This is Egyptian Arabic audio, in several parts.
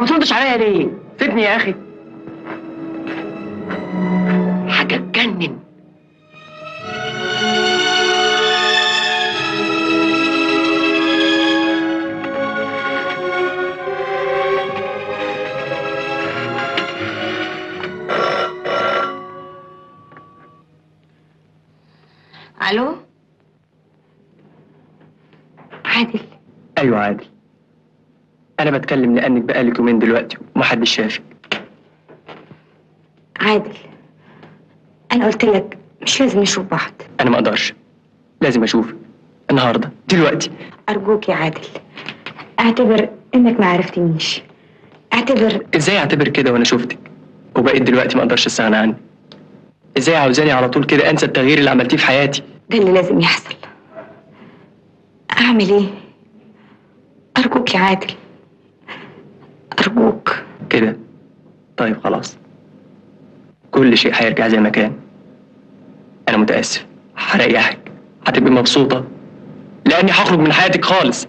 ما بتردش عليا ليه سيبني يا اخي حاجه تجنن الو عادل ايوه عادل انا بتكلم لانك بقالك يومين دلوقتي ومحدش شافك عادل انا قلت لك مش لازم نشوف بعض انا ما اقدرش لازم اشوفك النهارده دلوقتي ارجوك يا عادل اعتبر انك ما عرفتنيش اعتبر ازاي اعتبر كده وانا شفتك وبقيت دلوقتي ما اقدرش استغنى عنك ازاي عاوزاني على طول كده انسى التغيير اللي عملتيه في حياتي ده اللي لازم يحصل اعمل ايه ارجوك يا عادل ارجوك كده طيب خلاص كل شيء هيرجع زي ما كان انا متاسف هريحك هتبقي مبسوطه لاني هخرج من حياتك خالص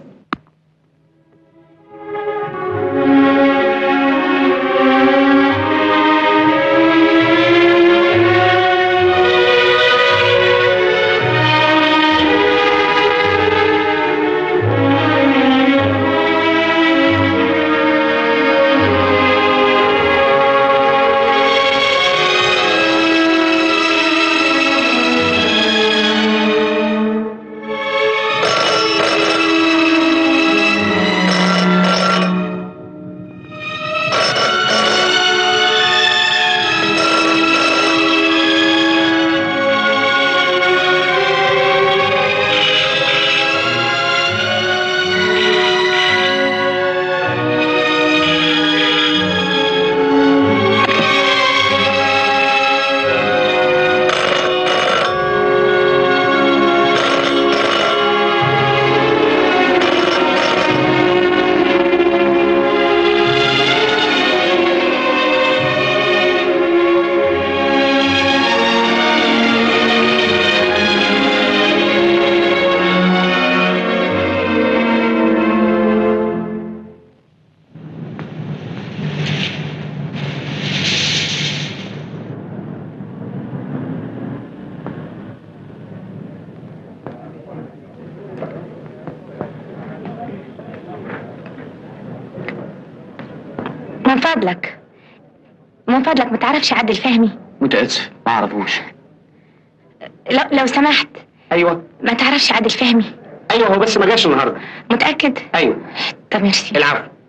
من فضلك من فضلك ما تعرفش عادل فهمي متاسف ما اعرفوش لو, لو سمحت ايوه ما تعرفش عادل فهمي ايوه هو بس ما جاش النهارده متأكد ايوه طب ميرسي العفو